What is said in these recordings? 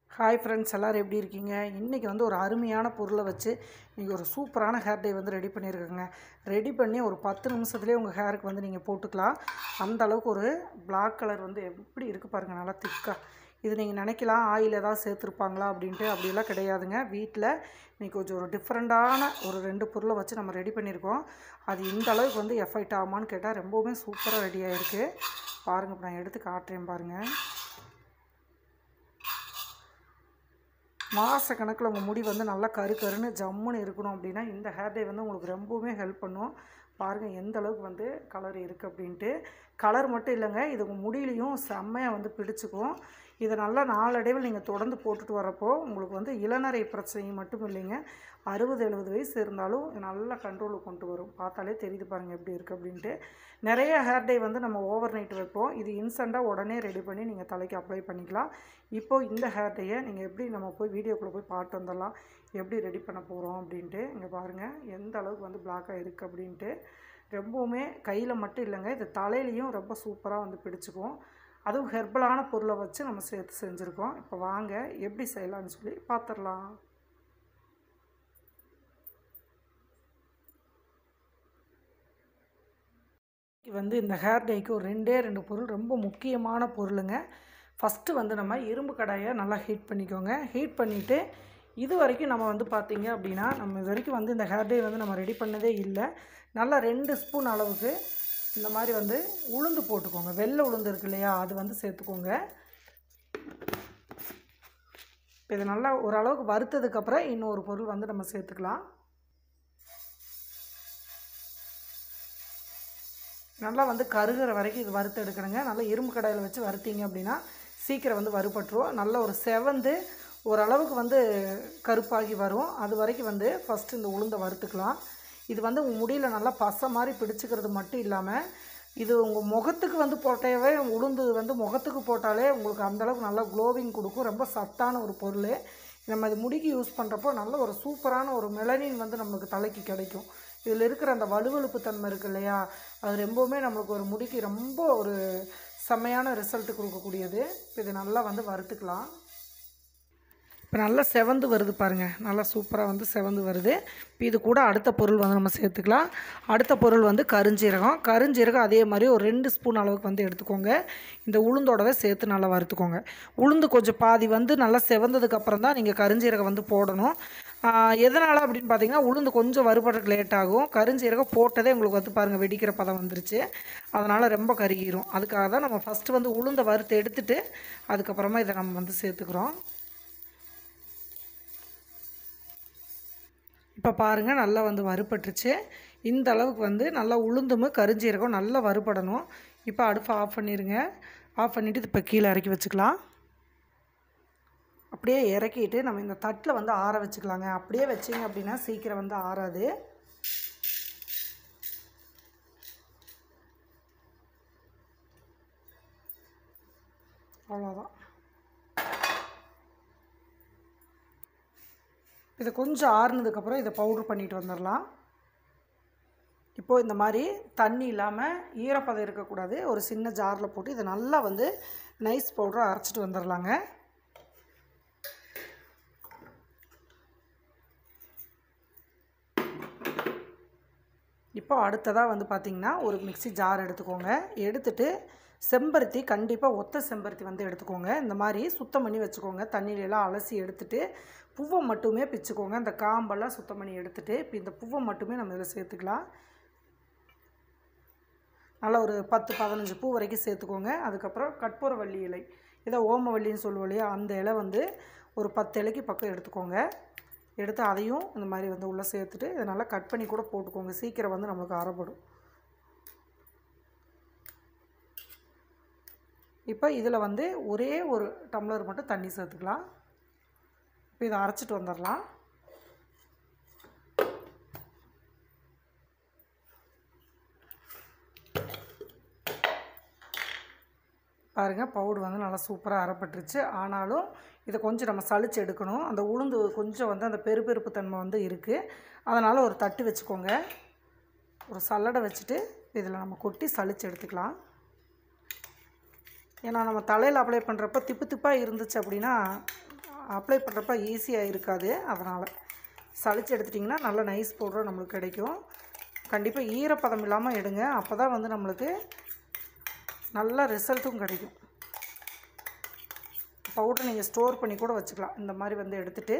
hi friends எல்லோரும் எப்படி இருக்கீங்க இன்றைக்கி வந்து ஒரு அருமையான பொருளை வச்சு நீங்கள் ஒரு சூப்பரான ஹேர் டை வந்து ரெடி பண்ணியிருக்கேங்க ரெடி பண்ணி ஒரு பத்து நிமிஷத்துலேயே உங்கள் ஹேருக்கு வந்து நீங்கள் போட்டுக்கலாம் அந்த அளவுக்கு ஒரு Black கலர் வந்து எப்படி இருக்குது பாருங்கள் நல்லா திக்காக இது நீங்கள் நினைக்கலாம் ஆயில் ஏதாவது சேர்த்துருப்பாங்களா அப்படின்ட்டு அப்படியெல்லாம் கிடையாதுங்க வீட்டில் இன்றைக்கி கொஞ்சம் ஒரு டிஃப்ரெண்ட்டான ஒரு ரெண்டு பொருளை வச்சு நம்ம ரெடி பண்ணியிருக்கோம் அது இந்த அளவுக்கு வந்து எஃபெக்ட் ஆகுமான்னு கேட்டால் ரொம்பவுமே சூப்பராக ரெடி ஆகிருக்கு பாருங்கள் இப்போ நான் எடுத்து காட்டுறேன் பாருங்கள் மாத கணக்கில் உங்கள் முடி வந்து நல்லா கரு கருன்னு ஜம்முன்னு இருக்கணும் அப்படின்னா இந்த ஹேர் டை வந்து உங்களுக்கு ரொம்பவுமே ஹெல்ப் பண்ணும் பாருங்கள் எந்த அளவுக்கு வந்து கலர் இருக்குது அப்படின்ட்டு கலர் மட்டும் இல்லைங்க இது உங்கள் முடியிலையும் செம்மையாக வந்து பிடிச்சிக்கும் இதை நல்லா நாளடைவில் நீங்கள் தொடர்ந்து போட்டுட்டு வரப்போ உங்களுக்கு வந்து இளநரை பிரச்சனை மட்டும் இல்லைங்க அறுபது எழுபது வயசு இருந்தாலும் நல்லா கண்ட்ரோலுக்கு கொண்டு வரும் பார்த்தாலே தெரியுது பாருங்கள் எப்படி இருக்குது அப்படின்ட்டு நிறைய ஹேர் டை வந்து நம்ம ஓவர் நைட் வைப்போம் இது இன்ஸ்டண்ட்டாக உடனே ரெடி பண்ணி நீங்கள் தலைக்கு அப்ளை பண்ணிக்கலாம் இப்போது இந்த ஹேர் டையை நீங்கள் எப்படி நம்ம போய் வீடியோக்குள்ளே போய் பார்த்து வந்துடலாம் எப்படி ரெடி பண்ண போகிறோம் அப்படின்ட்டு இங்கே பாருங்கள் எந்த அளவுக்கு வந்து பிளாக்காக இருக்குது அப்படின்ட்டு ரொம்பவுமே கையில் மட்டும் இல்லைங்க இது தலையிலையும் ரொம்ப சூப்பராக வந்து பிடிச்சிக்கும் அதுவும் ஹெர்பலான பொருளை வச்சு நம்ம சேர்த்து செஞ்சுருக்கோம் இப்போ வாங்க எப்படி செய்யலாம்னு சொல்லி பார்த்துடலாம் வந்து இந்த ஹேர் டைக்கு ஒரு ரெண்டே ரெண்டு பொருள் ரொம்ப முக்கியமான பொருளுங்க ஃபஸ்ட்டு வந்து நம்ம இரும்பு கடாயை நல்லா ஹீட் பண்ணிக்கோங்க ஹீட் பண்ணிவிட்டு இது வரைக்கும் நம்ம வந்து பார்த்திங்க அப்படின்னா நம்ம இது வரைக்கும் வந்து இந்த ஹேர் டை வந்து நம்ம ரெடி பண்ணதே இல்லை நல்லா ரெண்டு ஸ்பூன் அளவுக்கு இந்த மாதிரி வந்து உளுந்து போட்டுக்கோங்க வெள்ளை உளுந்து இருக்கு இல்லையா அது வந்து சேர்த்துக்கோங்க இப்போ இது நல்லா ஓரளவுக்கு வறுத்ததுக்கப்புறம் இன்னொரு பொருள் வந்து நம்ம சேர்த்துக்கலாம் நல்லா வந்து கருகிற வரைக்கும் இது வறுத்து எடுக்கணுங்க நல்லா இரும்பு கடாயில் வச்சு வறுத்தீங்க அப்படின்னா சீக்கிரம் வந்து வறுபட்டுரும் நல்ல ஒரு செவந்து ஓரளவுக்கு வந்து கருப்பாகி வரும் அது வரைக்கும் வந்து ஃபஸ்ட்டு இந்த உளுந்தை வறுத்துக்கலாம் இது வந்து உங்கள் முடியில் நல்லா பசை மாதிரி பிடிச்சிக்கிறது மட்டும் இல்லாமல் இது உங்கள் முகத்துக்கு வந்து போட்டவே உளுந்து வந்து முகத்துக்கு போட்டாலே உங்களுக்கு அந்தளவுக்கு நல்லா க்ளோவிங் கொடுக்கும் ரொம்ப சத்தான ஒரு பொருள் நம்ம இது முடிக்கு யூஸ் பண்ணுறப்போ நல்ல ஒரு சூப்பரான ஒரு மெலனின் வந்து நம்மளுக்கு தலைக்கு கிடைக்கும் இதில் இருக்கிற அந்த வலுவழுப்பு தன்மை இருக்கு இல்லையா அது ரொம்பவுமே நம்மளுக்கு ஒரு முடிக்கு ரொம்ப ஒரு செம்மையான ரிசல்ட் கொடுக்கக்கூடியது இப்போ இதை நல்லா வந்து வறுத்துக்கலாம் இப்போ நல்லா செவந்து வருது பாருங்கள் நல்லா சூப்பராக வந்து செவந்து வருது இப்போ இது கூட அடுத்த பொருள் வந்து நம்ம சேர்த்துக்கலாம் அடுத்த பொருள் வந்து கருஞ்சீரகம் கருஞ்சீரகம் அதே மாதிரி ஒரு ரெண்டு ஸ்பூன் அளவுக்கு வந்து எடுத்துக்கோங்க இந்த உளுந்தோடவே சேர்த்து நல்லா வறுத்துக்கோங்க உளுந்து கொஞ்சம் பாதி வந்து நல்லா செவந்ததுக்கப்புறம் தான் நீங்கள் கருஞ்சீரகம் வந்து போடணும் எதனால் அப்படின்னு பார்த்தீங்கன்னா உளுந்து கொஞ்சம் வறுபடுறதுக்கு லேட் ஆகும் கருஞ்சீரகம் போட்டதே உங்களுக்கு வந்து பாருங்கள் வெடிக்கிற பதம் வந்துருச்சு அதனால் ரொம்ப கருகிரும் அதுக்காக தான் நம்ம ஃபஸ்ட்டு வந்து உளுந்தை வறுத்து எடுத்துகிட்டு அதுக்கப்புறமா இதை நம்ம வந்து சேர்த்துக்கிறோம் இப்போ பாருங்கள் நல்லா வந்து வறுபட்டுருச்சு இந்த அளவுக்கு வந்து நல்லா உளுந்தும் கருஞ்சீரகம் நல்லா வறுபடணும் இப்போ அடுப்பை ஆஃப் பண்ணிடுங்க ஆஃப் பண்ணிவிட்டு இப்போ கீழே இறக்கி வச்சுக்கலாம் அப்படியே இறக்கிட்டு நம்ம இந்த தட்டில் வந்து ஆற வச்சுக்கலாங்க அப்படியே வச்சிங்க அப்படின்னா சீக்கிரம் வந்து ஆறாது அவ்வளோதான் இதை கொஞ்சம் ஆறுனதுக்கப்புறம் இதை பவுட்ரு பண்ணிட்டு வந்துடலாம் இப்போது இந்த மாதிரி தண்ணி இல்லாமல் ஈரப்பதம் இருக்கக்கூடாது ஒரு சின்ன ஜாரில் போட்டு இதை நல்லா வந்து நைஸ் பவுடரை அரைச்சிட்டு வந்துடலாங்க இப்போ அடுத்ததாக வந்து பார்த்திங்கன்னா ஒரு மிக்சி ஜார் எடுத்துக்கோங்க எடுத்துட்டு செம்பருத்தி கண்டிப்பாக ஒத்த செம்பருத்தி வந்து எடுத்துக்கோங்க இந்த மாதிரி சுத்தம் பண்ணி வச்சுக்கோங்க தண்ணியிலலாம் அலசி எடுத்துட்டு பூவை மட்டுமே பிச்சுக்கோங்க இந்த காம்பெல்லாம் சுத்தம் பண்ணி எடுத்துகிட்டு இப்போ இந்த பூவை மட்டுமே நம்ம இதில் சேர்த்துக்கலாம் நல்லா ஒரு பத்து பதினஞ்சு பூ வரைக்கும் சேர்த்துக்கோங்க அதுக்கப்புறம் கற்பூரவள்ளி இலை இதை ஓமவல்லின்னு சொல்லுவோம் இல்லையா அந்த இலை வந்து ஒரு பத்து இலைக்கு பக்கம் எடுத்துக்கோங்க எடுத்து அதையும் இந்த மாதிரி வந்து உள்ளே சேர்த்துட்டு இதை நல்லா கட் பண்ணி கூட போட்டுக்கோங்க சீக்கிரம் வந்து நம்மளுக்கு அரைப்படும் இப்போ இதில் வந்து ஒரே ஒரு டம்ளர் மட்டும் தண்ணி சேர்த்துக்கலாம் இப்போ இதை அரைச்சிட்டு வந்துடலாம் பாருங்கள் பவுடர் வந்து நல்லா சூப்பராக அரைப்பட்டுருச்சு ஆனாலும் இதை கொஞ்சம் நம்ம சளிச்சு எடுக்கணும் அந்த உளுந்து கொஞ்சம் வந்து அந்த பெருப்பெருப்பு தன்மை வந்து இருக்குது அதனால் ஒரு தட்டு வச்சுக்கோங்க ஒரு சல்லடை வச்சுட்டு இதில் நம்ம கொட்டி சளிச்சு எடுத்துக்கலாம் ஏன்னா நம்ம தலையில் அப்ளை பண்ணுறப்ப திப்பு திப்பாக இருந்துச்சு அப்படின்னா அப்ளை பண்ணுறப்ப ஈஸியாக இருக்காது அதனால் சளிச்சு எடுத்துட்டிங்கன்னா நல்ல நைஸ் பவுடர் நம்மளுக்கு கிடைக்கும் கண்டிப்பாக ஈரப்பதம் இல்லாமல் எடுங்க அப்போ தான் வந்து நம்மளுக்கு நல்ல ரிசல்ட்டும் கிடைக்கும் பவுடர் நீங்கள் ஸ்டோர் பண்ணி கூட வச்சுக்கலாம் இந்த மாதிரி வந்து எடுத்துகிட்டு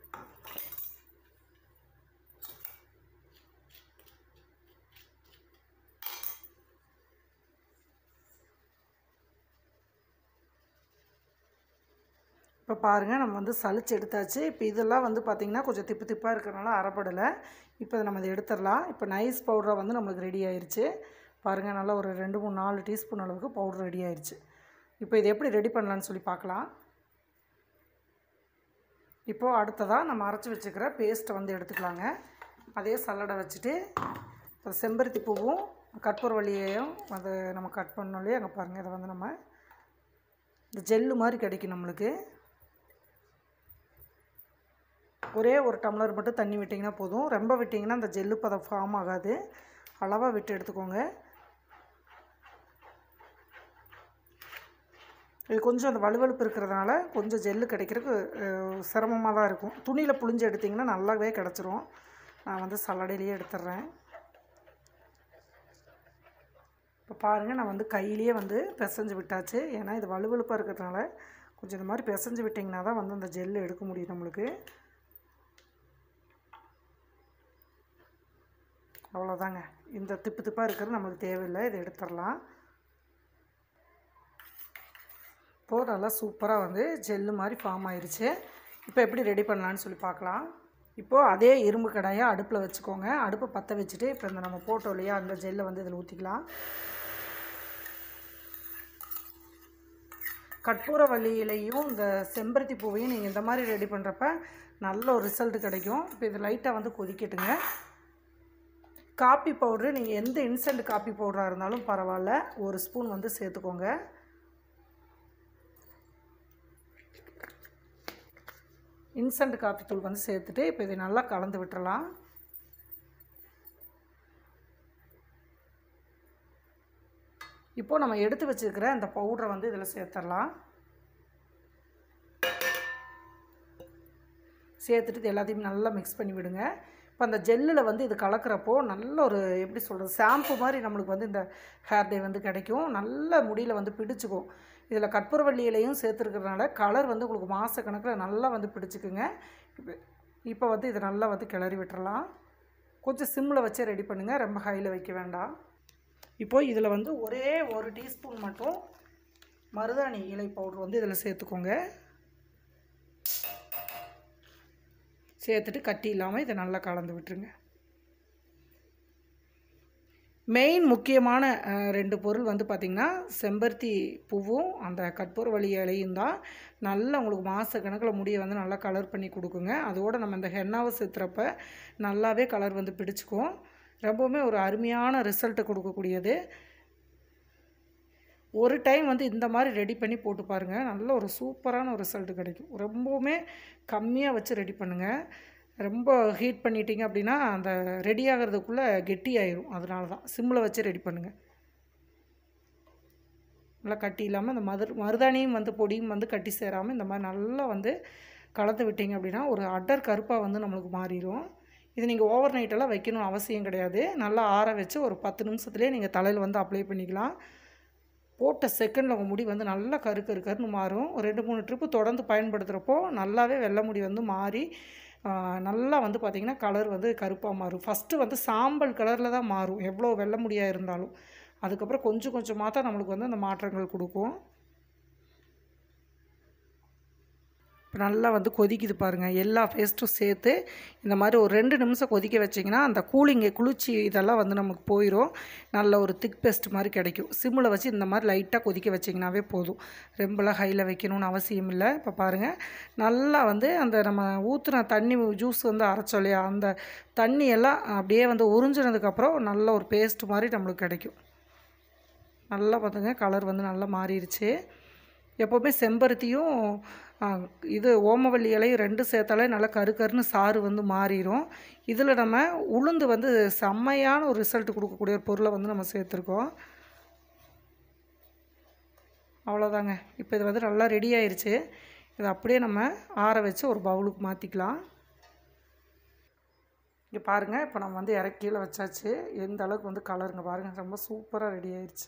இப்போ பாருங்கள் நம்ம வந்து சளிச்சு எடுத்தாச்சு இப்போ இதெல்லாம் வந்து பார்த்திங்கன்னா கொஞ்சம் திப்பு திப்பாக இருக்கிறனால அரைப்படலை இப்போ இதை நம்ம இதை எடுத்துடலாம் இப்போ நைஸ் பவுடராக வந்து நம்மளுக்கு ரெடி ஆயிருச்சு பாருங்கள் நல்லா ஒரு ரெண்டு மூணு நாலு டீஸ்பூன் அளவுக்கு பவுடர் ரெடி ஆயிருச்சு இப்போ இது எப்படி ரெடி பண்ணலான்னு சொல்லி பார்க்கலாம் இப்போது அடுத்ததாக நம்ம அரைச்சி வச்சுக்கிற பேஸ்ட்டை வந்து எடுத்துக்கலாங்க அதே சல்லடை வச்சுட்டு இப்போ செம்பருத்தி பூவும் கற்பூரவள்ளியையும் அதை நம்ம கட் பண்ணோம் இல்லையா அங்கே பாருங்கள் இதை வந்து நம்ம இந்த ஜெல்லு மாதிரி கிடைக்கும் நம்மளுக்கு ஒரே ஒரு டம்ளர் மட்டும் தண்ணி விட்டிங்கன்னா போதும் ரொம்ப விட்டிங்கன்னா அந்த ஜெல்லு பதம் ஃபார்ம் ஆகாது அளவாக விட்டு எடுத்துக்கோங்க இது கொஞ்சம் அந்த வலுவழுப்பு இருக்கிறதுனால கொஞ்சம் ஜெல்லு கிடைக்கிறதுக்கு சிரமமாக தான் இருக்கும் துணியில் புழிஞ்சு எடுத்திங்கன்னா நல்லாவே கிடச்சிரும் நான் வந்து சல்லடையிலேயே எடுத்துடுறேன் இப்போ பாருங்கள் நான் வந்து கையிலேயே வந்து பிசைஞ்சு விட்டாச்சு ஏன்னா இது வலுவழுப்பாக இருக்கிறதுனால கொஞ்சம் இந்த மாதிரி பிசைஞ்சு விட்டிங்கன்னா தான் வந்து அந்த ஜெல்லு எடுக்க முடியும் நம்மளுக்கு அவ்வளோதாங்க இந்த திப்பு திப்பாக இருக்கிறது நம்மளுக்கு தேவையில்லை இதை எடுத்துடலாம் இப்போது நல்லா சூப்பராக வந்து ஜெல்லு மாதிரி ஃபார்ம் ஆயிடுச்சு இப்போ எப்படி ரெடி பண்ணலான்னு சொல்லி பார்க்கலாம் இப்போது அதே இரும்பு கடாயை அடுப்பில் வச்சுக்கோங்க அடுப்பை பற்ற வச்சுட்டு இப்போ இந்த நம்ம போட்டோம் இல்லையா அந்த ஜெல்லை வந்து இதில் ஊற்றிக்கலாம் கற்பூரவள்ளி இலையும் இந்த செம்பருத்தி பூவையும் நீங்கள் இந்த மாதிரி ரெடி பண்ணுறப்ப நல்ல ஒரு ரிசல்ட் கிடைக்கும் இப்போ இது லைட்டாக வந்து கொதிக்கட்டுங்க காப்பி பவுட்ரு நீங்கள் எந்த இன்ஸ்டன்ட் காப்பி பவுடராக இருந்தாலும் பரவாயில்ல ஒரு ஸ்பூன் வந்து சேர்த்துக்கோங்க இன்ஸ்டன்ட் காப்பி தூள் வந்து சேர்த்துட்டு இப்போ இதை நல்லா கலந்து விட்டுறலாம் இப்போது நம்ம எடுத்து வச்சுருக்கிற அந்த பவுடரை வந்து இதில் சேர்த்துடலாம் சேர்த்துட்டு இது எல்லாத்தையும் நல்லா மிக்ஸ் பண்ணி விடுங்க இப்போ அந்த ஜெல்லில் வந்து இது கலக்கிறப்போ நல்ல ஒரு எப்படி சொல்கிறது ஷாம்பு மாதிரி நம்மளுக்கு வந்து இந்த ஹேர் டே வந்து கிடைக்கும் நல்ல முடியில் வந்து பிடிச்சிக்கும் இதில் கற்பூரவள்ளி இலையும் சேர்த்துருக்கிறதுனால கலர் வந்து உங்களுக்கு மாத கணக்கில் நல்லா வந்து பிடிச்சிக்குங்க இப்போ இப்போ வந்து இதை நல்லா வந்து கிளறி விட்டுறலாம் கொஞ்சம் சிம்மில் வச்சே ரெடி பண்ணுங்கள் ரொம்ப ஹையில் வைக்க வேண்டாம் இப்போது இதில் வந்து ஒரே ஒரு டீஸ்பூன் மட்டும் மருதாணி இலை பவுடர் வந்து இதில் சேர்த்துக்கோங்க சேர்த்துட்டு கட்டி இல்லாமல் இதை நல்லா கலந்து விட்டுருங்க மெயின் முக்கியமான அஹ், ரெண்டு பொருள் வந்து பார்த்திங்கன்னா செம்பருத்தி பூவும் அந்த கற்பூரவள்ளி இலையும் தான் நல்லா உங்களுக்கு மாத கணக்கில் முடியை வந்து நல்லா கலர் பண்ணி கொடுக்குங்க அதோடு நம்ம இந்த ஹென்னாவை சேர்த்துறப்ப நல்லாவே கலர் வந்து பிடிச்சிக்கும் ரொம்பவுமே ஒரு அருமையான ரிசல்ட்டை கொடுக்கக்கூடியது ஒரு டைம் வந்து இந்த மாதிரி ரெடி பண்ணி போட்டு பாருங்கள் நல்ல ஒரு சூப்பரான ஒரு ரிசல்ட் கிடைக்கும் ரொம்பவுமே கம்மியாக வச்சு ரெடி பண்ணுங்கள் ரொம்ப ஹீட் பண்ணிட்டீங்க அப்படின்னா அந்த ரெடி ஆகிறதுக்குள்ளே கெட்டி ஆயிரும் அதனால தான் சிம்மில் வச்சு ரெடி பண்ணுங்கள் நல்லா கட்டி இல்லாமல் இந்த மதுர் மருதாணியும் வந்து பொடியும் வந்து கட்டி சேராமல் இந்த மாதிரி நல்லா வந்து கலந்து விட்டீங்க அப்படின்னா ஒரு அடர் கருப்பாக வந்து நம்மளுக்கு மாறிடும் இது நீங்கள் ஓவர் நைட்டெல்லாம் வைக்கணும் அவசியம் கிடையாது நல்லா ஆற வச்சு ஒரு பத்து நிமிஷத்துலேயே நீங்கள் தலையில் வந்து அப்ளை பண்ணிக்கலாம் போட்ட செகண்டில் உங்கள் முடி வந்து நல்லா கரு கரு கருன்னு மாறும் ஒரு ரெண்டு மூணு ட்ரிப்பு தொடர்ந்து பயன்படுத்துகிறப்போ நல்லாவே வெள்ளை முடி வந்து மாறி ஆ, நல்லா வந்து பார்த்திங்கன்னா கலர் வந்து கருப்பாக மாறும் ஃபஸ்ட்டு வந்து சாம்பல் கலரில் தான் மாறும் எவ்வளோ வெள்ளை முடியாக இருந்தாலும் அதுக்கப்புறம் கொஞ்சம் கொஞ்சமாக தான் நம்மளுக்கு வந்து அந்த மாற்றங்கள் கொடுக்கும் இப்போ நல்லா வந்து கொதிக்குது பாருங்கள் எல்லா பேஸ்ட்டும் சேர்த்து இந்த மாதிரி ஒரு ரெண்டு நிமிஷம் கொதிக்க வச்சிங்கன்னா அந்த கூலிங்கு குளிர்ச்சி இதெல்லாம் வந்து நமக்கு போயிடும் நல்ல ஒரு திக் பேஸ்ட் மாதிரி கிடைக்கும் சிம்மில் வச்சு இந்த மாதிரி லைட்டாக கொதிக்க வச்சிங்கனாவே போதும் ரொம்பலாம் ஹையில் வைக்கணும்னு அவசியம் இல்லை இப்போ பாருங்கள் நல்லா வந்து அந்த நம்ம ஊற்றுன தண்ணி ஜூஸ் வந்து அரைச்சோம் இல்லையா அந்த தண்ணி எல்லாம் அப்படியே வந்து உறிஞ்சினதுக்கப்புறம் நல்ல ஒரு பேஸ்ட் மாதிரி நம்மளுக்கு கிடைக்கும் நல்லா பார்த்துங்க கலர் வந்து நல்லா மாறிடுச்சு எப்போவுமே செம்பருத்தியும் ஆ, இது ஓமவல்லி இலையும் ரெண்டும் சேர்த்தாலே நல்லா கரு கருன்னு சாறு வந்து மாறிடும் இதில் நம்ம உளுந்து வந்து செம்மையான ஒரு ரிசல்ட் கொடுக்கக்கூடிய ஒரு பொருளை வந்து நம்ம சேர்த்துருக்கோம் அவ்வளோதாங்க இப்போ இது வந்து நல்லா ரெடி ஆயிருச்சு இதை அப்படியே நம்ம ஆற வச்சு ஒரு பவுலுக்கு மாற்றிக்கலாம் இங்கே பாருங்கள் இப்போ நம்ம வந்து இறக்கி கீழே வச்சாச்சு எந்த அளவுக்கு வந்து கலருங்க பாருங்கள் ரொம்ப சூப்பராக ரெடி ஆயிடுச்சு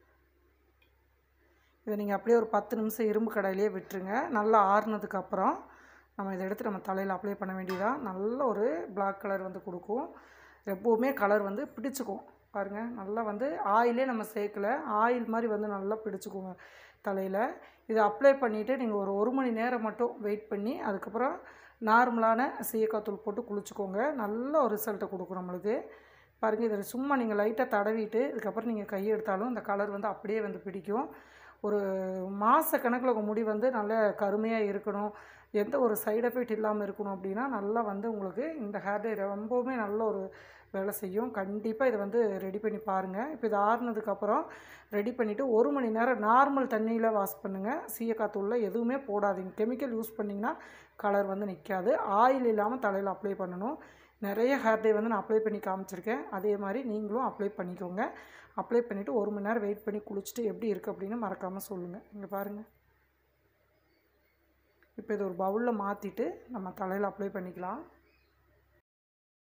இதை நீங்கள் அப்படியே ஒரு பத்து நிமிஷம் இரும்பு கடாயிலே விட்டுருங்க நல்லா ஆறுனதுக்கப்புறம் நம்ம இதை எடுத்து நம்ம தலையில் அப்ளை பண்ண வேண்டியதான் நல்ல ஒரு பிளாக் கலர் வந்து கொடுக்கும் எப்போவுமே கலர் வந்து பிடிச்சிக்கும் பாருங்கள் நல்லா வந்து ஆயிலே நம்ம சேர்க்கல ஆயில் மாதிரி வந்து நல்லா பிடிச்சிக்குங்க தலையில் இதை அப்ளை பண்ணிவிட்டு நீங்கள் ஒரு ஒரு மணி நேரம் மட்டும் வெயிட் பண்ணி அதுக்கப்புறம் நார்மலான சீயக்காய் தூள் போட்டு குளிச்சுக்கோங்க நல்ல ஒரு ரிசல்ட்டை கொடுக்கும் நம்மளுக்கு பாருங்கள் இதில் சும்மா நீங்கள் லைட்டாக தடவிட்டு இதுக்கப்புறம் நீங்கள் கை எடுத்தாலும் இந்த கலர் வந்து அப்படியே வந்து பிடிக்கும் ஒரு மாத கணக்கில் உங்கள் முடி வந்து நல்ல கருமையாக இருக்கணும் எந்த ஒரு சைடு எஃபெக்ட் இல்லாமல் இருக்கணும் அப்படின்னா நல்லா வந்து உங்களுக்கு இந்த ஹேர் டே ரொம்பவுமே நல்ல ஒரு வேலை செய்யும் கண்டிப்பாக இதை வந்து ரெடி பண்ணி பாருங்கள் இப்போ இது ஆறுனதுக்கப்புறம் ரெடி பண்ணிவிட்டு ஒரு மணி நேரம் நார்மல் தண்ணியில் வாஷ் பண்ணுங்கள் சீயக்காத்தூளில் எதுவுமே போடாதீங்க கெமிக்கல் யூஸ் பண்ணிங்கன்னா கலர் வந்து நிற்காது ஆயில் இல்லாமல் தலையில் அப்ளை பண்ணணும் நிறைய ஹேர் டே வந்து நான் அப்ளை பண்ணி காமிச்சிருக்கேன் அதே மாதிரி நீங்களும் அப்ளை பண்ணிக்கோங்க அப்ளை பண்ணிவிட்டு ஒரு மணி நேரம் வெயிட் பண்ணி குளிச்சுட்டு எப்படி இருக்குது அப்படின்னு மறக்காமல் சொல்லுங்கள் இங்கே பாருங்கள் இப்போ இது ஒரு பவுலில் மாற்றிட்டு நம்ம தலையில் அப்ளை பண்ணிக்கலாம்